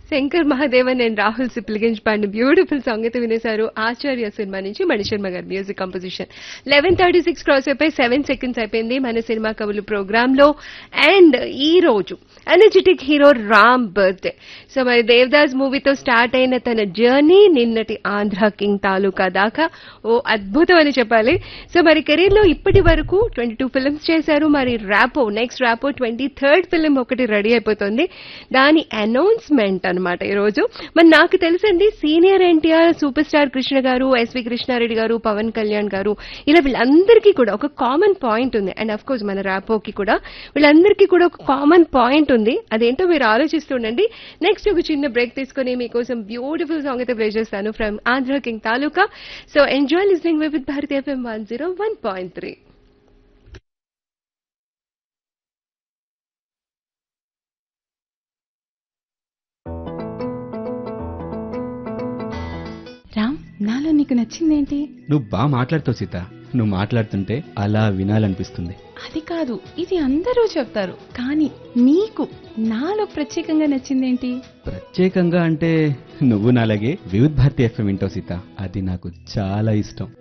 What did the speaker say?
Shankar Mahadevan and Rahul Sipligunj పాడిన beautiful song అయితే వినేశారు ఆచార్య cinema నుంచి మణిశర్మ గారి music composition eleven thirty six cross అయిపోయి సెవెన్ సెకండ్స్ అయిపోయింది మన సినిమా కవులు ప్రోగ్రామ్ లో అండ్ ఈ రోజు energetic hero Ram birthday so మరి దేవదాస్ మూవీతో స్టార్ట్ అయిన తన జర్నీ నిన్నటి ఆంధ్ర కింగ్ తాలూకా దాకా ఓ అద్భుతం అని చెప్పాలి సో మరి కెరీర్ లో ఇప్పటి వరకు ట్వంటీ టూ ఫిల్మ్స్ చేశారు మరి Rapo next Rapo twenty third film ఒకటి రెడీ అయిపోతుంది దాని అనౌన్స్మెంట్ అనమాట ఈరోజు మరి నాకు తెలుసండి senior NTR super star Krishna garu S V Krishna Reddy గారు పవన్ కళ్యాణ్ గారు ఇలా వీళ్ళందరికీ కూడా ఒక కామన్ పాయింట్ ఉంది అండ్ అఫ్ కోర్స్ మన ర్యాపోకి కూడా వీళ్ళందరికీ కూడా ఒక కామన్ పాయింట్ ఉంది అదేంటో మీరు ఆలోచిస్తుండండి నెక్స్ట్ ఒక చిన్న బ్రేక్ తీసుకొని మీకోసం బ్యూటిఫుల్ సాంగ్ అయితే ప్లే చేస్తాను from Andhra king Taluka so enjoy listening with Bharathi FM one zero one point three Ram నాలో నీకు నచ్చిందేంటి నువ్వు బాగా మాట్లాడుతావు సీత నువ్వు మాట్లాడుతుంటే అలా వినాలనిపిస్తుంది అది కాదు ఇది అందరూ చెప్తారు కానీ నీకు నాలో ప్రత్యేకంగా నచ్చిందేంటి ప్రత్యేకంగా అంటే నువ్వు నాలాగే వివిధ్ భారతి ఎఫ్ఎం వింటావు సీత అది నాకు చాలా ఇష్టం